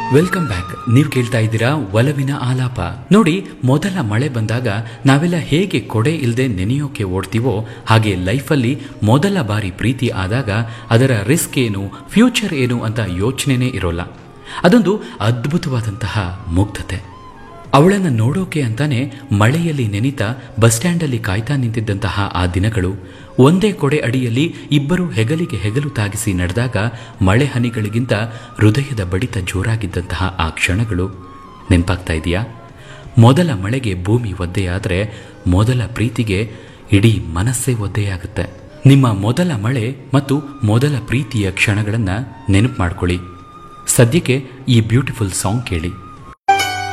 welcome back ನೀವು ಕೇಳ್ತಾ ಇದ್ದೀರಾ ಒಲವಿನ ಆಲಾಪ ನೋಡಿ ಮೊದಲ ಮಳೆ ಬಂದಾಗ ನಾವೆಲ್ಲ ಹೇಗೆ ಕೊಡೆ ಇಲ್ಲದೆ ನೆನೆಯೋಕೆ ಓಡ್ತೀವೋ ಹಾಗೆ ಲೈಫಲ್ಲಿ ಮೊದಲ ಬಾರಿ ಪ್ರೀತಿ ಆದಾಗ ಅದರ ರಿಸ್ಕ್ ಏನು ಫ್ಯೂಚರ್ ಏನು ಅಂತ ಯೋಚನೆನೇ ಇರೋಲ್ಲ ಅದೊಂದು ಅದ್ಭುತವಾದಂತಹ ಮುಗ್ಧತೆ ಅವಳನ್ನು ನೋಡೋಕೆ ಅಂತಾನೆ ಮಳೆಯಲ್ಲಿ ನೆನಿತಾ ಬಸ್ ಸ್ಟ್ಯಾಂಡಲ್ಲಿ ಕಾಯ್ತಾ ನಿಂತಿದ್ದಂತಹ ಆ ದಿನಗಳು ಒಂದೇ ಕೊಡೆ ಅಡಿಯಲ್ಲಿ ಇಬ್ಬರು ಹೆಗಲಿಗೆ ಹೆಗಲು ತಾಗಿಸಿ ನಡೆದಾಗ ಮಳೆ ಹನಿಗಳಿಗಿಂತ ಹೃದಯದ ಬಡಿತ ಜೋರಾಗಿದ್ದಂತಹ ಆ ಕ್ಷಣಗಳು ನೆನಪಾಗ್ತಾ ಇದೆಯಾ ಮೊದಲ ಮಳೆಗೆ ಭೂಮಿ ಒದ್ದೆಯಾದರೆ ಮೊದಲ ಪ್ರೀತಿಗೆ ಇಡೀ ಮನಸ್ಸೇ ಒದ್ದೆಯಾಗುತ್ತೆ ನಿಮ್ಮ ಮೊದಲ ಮಳೆ ಮತ್ತು ಮೊದಲ ಪ್ರೀತಿಯ ಕ್ಷಣಗಳನ್ನು ನೆನಪು ಮಾಡ್ಕೊಳ್ಳಿ ಸದ್ಯಕ್ಕೆ ಈ ಬ್ಯೂಟಿಫುಲ್ ಸಾಂಗ್ ಕೇಳಿ